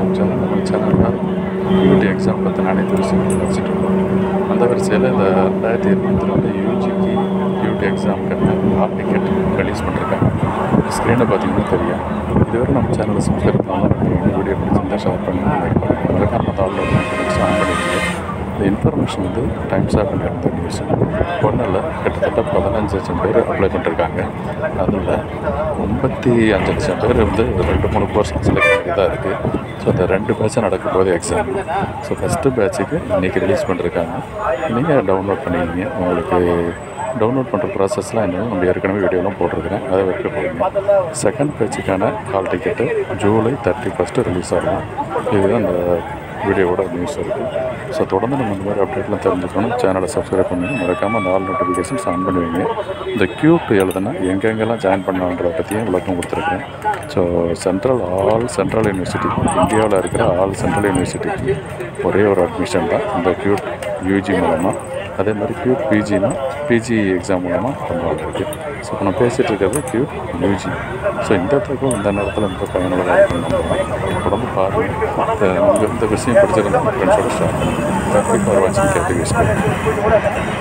YouTube channel நம்ம சேனலில் யூடி exam பற்றின அனைத்து விஷயங்களும் வச்சுட்டு இருக்கோம் அந்த வரிசையில் இந்த ரெண்டாயிரத்தி இருபத்தி ரெண்டு யூஜிக்கு யூடி எக்ஸாமுக்கான ஹால் டிக்கெட் ரிலீஸ் பண்ணிருக்காங்க ஸ்க்ரீனை பார்த்தீங்கன்னா தெரியும் இதுவரை நம்ம சேனலை சப்ஸ்கிரைப் பண்ணலாம் வீடியோ பிடிச்சிருந்தா ஷேர் பண்ணி லைக் பண்ணுங்கள் மறக்காம டவுன்லோட் பண்ணி ஆன் பண்ணிடுங்க இந்த இன்ஃபர்மேஷன் வந்து டைம்ஸ் ஆஃப் இந்தியா நியூஸ் ஒன்றும் இல்லை கிட்டத்தட்ட பதினஞ்சு லட்சம் பேர் அப்ளை பண்ணிருக்காங்க அதில் ஐம்பத்தி அஞ்சு லட்சம் பேர் வந்து ரெண்டு மூணு கோர்ஸ் செலக்ட் பண்ணிதான் இருக்குது ஸோ அந்த ரெண்டு பேட்சும் நடக்கும் போது எக்ஸாம் ஸோ ஃபஸ்ட்டு பேட்சுக்கு இன்றைக்கி ரிலீஸ் பண்ணிருக்காங்க நீங்கள் டவுன்லோட் பண்ணிக்கிங்க உங்களுக்கு டவுன்லோட் பண்ணுற ப்ராசஸ்லாம் என்ன நம்ம ஏற்கனவே வீடியோலாம் போட்டிருக்கிறேன் அதை வரைக்கும் போடுங்க செகண்ட் பேட்சுக்கான hall ticket July thirty first release ஆகும் இதுதான் அந்த வீடியோவோட நியூஸ் இருக்குது ஸோ தொடர்ந்து நம்ம இந்த மாதிரி அப்டேட்லாம் தெரிஞ்சுக்கணும் சேனலை சப்ஸ்கிரைப் பண்ணுங்க மறக்காமல் அந்த ஆல் நோட்டிஃபிகேஷன்ஸ் ஆன் பண்ணுவீங்க இந்த கியூட் எழுதுனா எங்கெங்கெல்லாம் ஜாயின் பண்ணலான்றத பற்றியும் விளக்கம் கொடுத்துருக்கேன் so central all central university இந்தியாவில் இருக்கிற ஆல் சென்ட்ரல் யூனிவர்சிட்டிக்கு ஒரே ஒரு அட்மிஷன் தான் இந்த கியூட் யூஜி மூலமாக அதே மாதிரி கியூட் பிஜினா பிஜி எக்ஸாம் மூலமாக பண்ணுவாங்க இருக்குது ஸோ இப்போ நான் பேசிகிட்டு இருக்கிறது கியூட் யூஜி ஸோ இந்த தகவல் இந்த நேரத்தில் இந்த பயனுள்ளதாக இருக்கும் நம்புகிறேன் தொடர்ந்து பாருங்கள் இந்த இந்த விஷயம் பிடிச்சிருந்தா ஃப்ரெண்ட்ஸோட ஷேர் பண்ணுங்கள் தேங்க்யூ ஃபார் வாட்சிங் கேட்டு